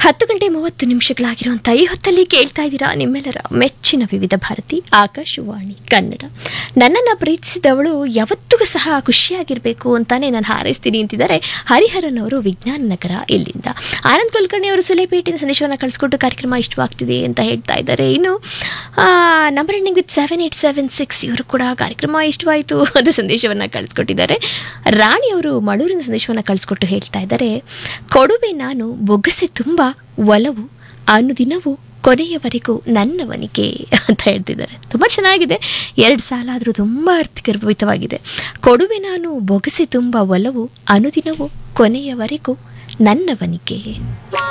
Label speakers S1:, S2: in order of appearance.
S1: ಹತ್ತು ಗಂಟೆ ಮೂವತ್ತು ನಿಮಿಷಗಳಾಗಿರುವಂಥ ಈ ಹೊತ್ತಲ್ಲಿ ಕೇಳ್ತಾ ಇದ್ದೀರಾ ನಿಮ್ಮೆಲ್ಲರ ಮೆಚ್ಚಿನ ವಿವಿಧ ಭಾರತಿ ಆಕಾಶವಾಣಿ ಕನ್ನಡ ನನ್ನನ್ನು ಪ್ರೀತಿಸಿದವಳು ಯಾವತ್ತಿಗೂ ಸಹ ಖುಷಿಯಾಗಿರಬೇಕು ಅಂತಾನೆ ನಾನು ಹಾರೈಸ್ತೀನಿ ಅಂತಿದ್ದಾರೆ ಹರಿಹರನ್ ಅವರು ವಿಜ್ಞಾನ ನಗರ ಇಲ್ಲಿಂದ ಆನಂದ್ ಕುಲಕರ್ಣಿ ಅವರು ಸುಲೇಪೇಟಿನ ಸಂದೇಶವನ್ನು ಕಳಿಸ್ಕೊಟ್ಟು ಕಾರ್ಯಕ್ರಮ ಇಷ್ಟವಾಗ್ತಿದೆ ಅಂತ ಹೇಳ್ತಾ ಇದ್ದಾರೆ ಇನ್ನು number ending with seven eight seven six ಇವರು ಕೂಡ ಕಾರ್ಯಕ್ರಮ ಇಷ್ಟವಾಯಿತು ಅದು ಸಂದೇಶವನ್ನು ಕಳಿಸ್ಕೊಟ್ಟಿದ್ದಾರೆ ರಾಣಿ ಅವರು ಮಳೂರಿನ ಸಂದೇಶವನ್ನು ಕಳಿಸ್ಕೊಟ್ಟು ಹೇಳ್ತಾ ಇದ್ದಾರೆ ಕೊಡುವೆ ನಾನು ಬೊಗಸೆ ತುಂಬ ಒಲವು ಅನುದಿನವೂ ಕೊನೆಯವರೆಗೂ ನನ್ನವನಿಗೆ ಅಂತ ಹೇಳ್ತಿದ್ದಾರೆ ತುಂಬ ಚೆನ್ನಾಗಿದೆ ಎರಡು ಸಾಲ ಆದರೂ ತುಂಬ ಅರ್ಥಗರ್ಭಿತವಾಗಿದೆ ಕೊಡುವೆ ನಾನು ಬೊಗಸೆ ತುಂಬ ಒಲವು ಅನುದಿನವೂ ಕೊನೆಯವರೆಗೂ ನನ್ನವನಿಗೆ